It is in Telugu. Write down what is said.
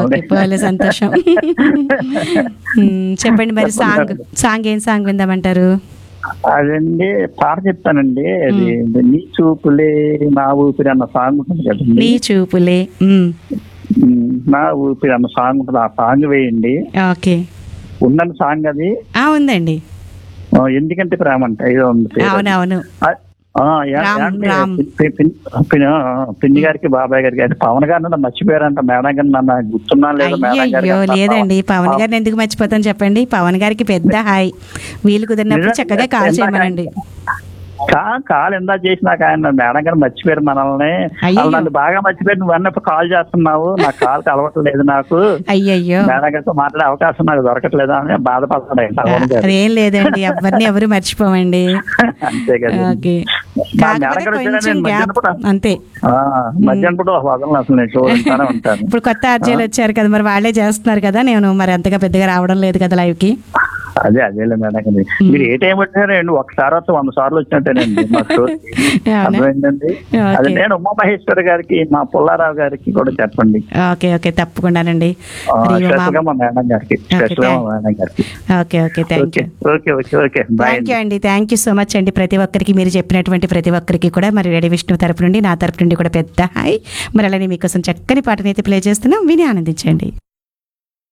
ఓకే పోలే సంతోషం మ్మ్, చెప్పండి మరి సాంగ్ సాంగ్ ఏం సాంగ్ విందామంటారు అదండి పాట చెప్తానండి అది నీ చూపులే నా ఊపిరి అన్న సాంగ్ ఉంటుంది కదండి నీ చూపులే మ్మ్, ఉమ్, నా ఊపిరి అన్న సాంగ్ ఉంటుంది ఆ సాంగ్ వేయండి ఓకే ఉందని సాంగ్ అది ఆ ఉందండి ఆ, ఎందుకంటే ప్రేమ అంటే ఏదో ఉంది పేరు. అవునవును ఆ, ఆ, యా- రామ్, యాండి రామ్. పి- పి- పిన్ని ఆ, పిన్ని గారికి బాబాయ్ గారికి అయితే పవన్ గారిని నన్ను మర్చిపోయారంట మేడం గారిని నన్ను గుర్తున్నా లేదు మేడం గారికి అయ్యో అంటారు. లేదండి పవన్ గారిని ఎందుకు మర్చిపోతాను చెప్పండి పవన్ గారికి పెద్ద హాయ్ వీలు కుదిరినప్పుడు నిజం- చక్కగా కాల్ ఇందాక చేయమనండి కా కాల్ ఎంత చేసినాక ఆయన మేడం గారు మర్చిపోయారు మనల్ని అయ్యయ్యో. వాళ్ళు నన్ను బాగా మర్చిపోయారు నువ్వు అన్నప్పుడు కాల్ చేస్తున్నావు నా కాల్ కలవట్లేదు నాకు అయ్యయ్యో మేడం గారితో మాట్లాడే అవకాశం నాకు దొరకట్లేదు అని బాధపడతాడు ఆయన పవన్ గారు అదేం లేదండి ఎవరిని ఎవరు మర్చిపోమండి అంతే కదా ఓకే మా మేడం కాకపోతే గారు వచ్చారని కొంచెం నేను గ్యాప్ మధ్యాహ్నం పూట అంతే ఆ, మధ్యాహ్నం పూట వదలను అసలు నేను చూడంటానే ఉంటాను ఇప్పుడు కొత్త ఆర్జీలు వచ్చారు కదా మరి వాళ్ళే చేస్తున్నారు కదా నేను మరి అంతగా పెద్దగా రావడం లేదు కదా లైవ్ కి అదే అదేలే మేడం గారు మీరు ఏ టైం వచ్చారండి ఒకసారి వస్తే వంద సార్లు వచ్చినట్టేనండి మా షోకి అవునా? అర్థమైందండి ఓకే. అదే నేను ఉమా మహేశ్వర్ గారికి మా పుల్లారావు గారికి కూడా చెప్పండి ఓకే ఓకే తప్పకుండానండి ఆ, మరి మా- స్పెషల్ గా మా మేడం గారికి స్పెషల్ గా మా మేడం గారికి okay okay thank okay you okay okay okay bye thank you అండి థ్యాంక్ యూ సో మచ్ అండి ప్రతి ఒక్కరికి మీరు చెప్పినటువంటి ప్రతి ఒక్కరికి కూడా మరి రెడీ విష్ణు తరపు నుండి నా తరపు నుండి కూడా పెద్ద హాయ్ మరి అలానే మీకోసం చక్కని పాటనైతే ప్లే చేస్తున్నాం విని ఆనందించండి